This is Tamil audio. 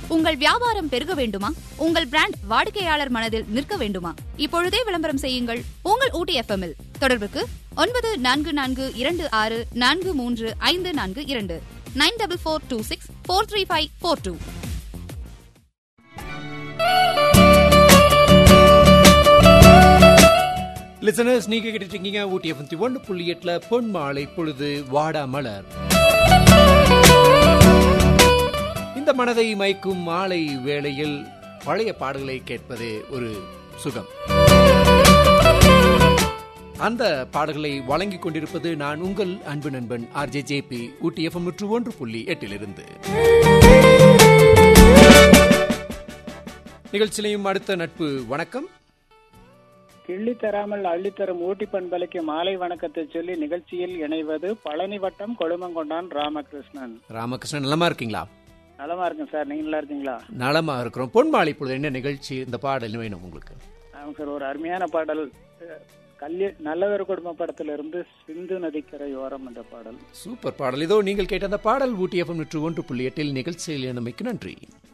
உங்கள் வியாபாரம் பெருக வேண்டுமா உங்கள் பிராண்ட் வாடிக்கையாளர் மனதில் நிற்க வேண்டுமா இப்பொழுதே விளம்பரம் செய்யுங்கள் உங்கள் ஊட்டி எஃப்எம்மில் தொடர்புக்கு ஒன்பது நான்கு நான்கு இரண்டு ஆறு நான்கு மூன்று ஐந்து நான்கு இரண்டு nine double four two six four three five four two listeners நீங்க கேட்டுட்டு இருக்கீங்க ஊட்டி எஃப்எம் ஒன்று புள்ளி எட்டுல பொன் மாலை பொழுது வாடா மலர் இந்த மனதை மயக்கும் மாலை வேளையில் பழைய பாடல்களை கேட்பதே ஒரு சுகம் அந்த பாடல்களை வழங்கிக் கொண்டிருப்பது நான் உங்கள் அன்பு நண்பன் ஆர்ஜே ஜேபி ஊட்டி எஃப்எம் நூற்று ஒன்று புள்ளி எட்டிலிருந்து நிகழ்ச்சியிலையும் அடுத்த நட்பு வணக்கம் கிள்ளி தராமல் அள்ளித்தரும் ஊட்டி பண்பலைக்கு மாலை வணக்கத்தை சொல்லி நிகழ்ச்சியில் இணைவது பழனி வட்டம் கொழுமங்கொண்டான் ராமகிருஷ்ணன் ராமகிருஷ்ணன் நலமா இருக்கீங்களா நலமா இருக்கேன் சார் நீங்க நல்லா இருக்கீங்களா நலமா இருக்கிறோம் பொன்மாலை பொழுது என்ன நிகழ்ச்சி இந்த பாடல் வேணும் உங்களுக்கு ஆமாம் சார் ஒரு அருமையான பாடல் அஹ், கல்ய நல்லவர் குடும்ப படத்துல இருந்து சிந்து நதிக்கரை ஓரம் என்ற பாடல் சூப்பர் பாடல் இதோ நீங்கள் கேட்ட அந்த பாடல் ஊட்டி எஃப்எம் நூற்று ஒன்று புள்ளி எட்டில் நிகழ்ச்சியில் இணைமைக்கு நன்றி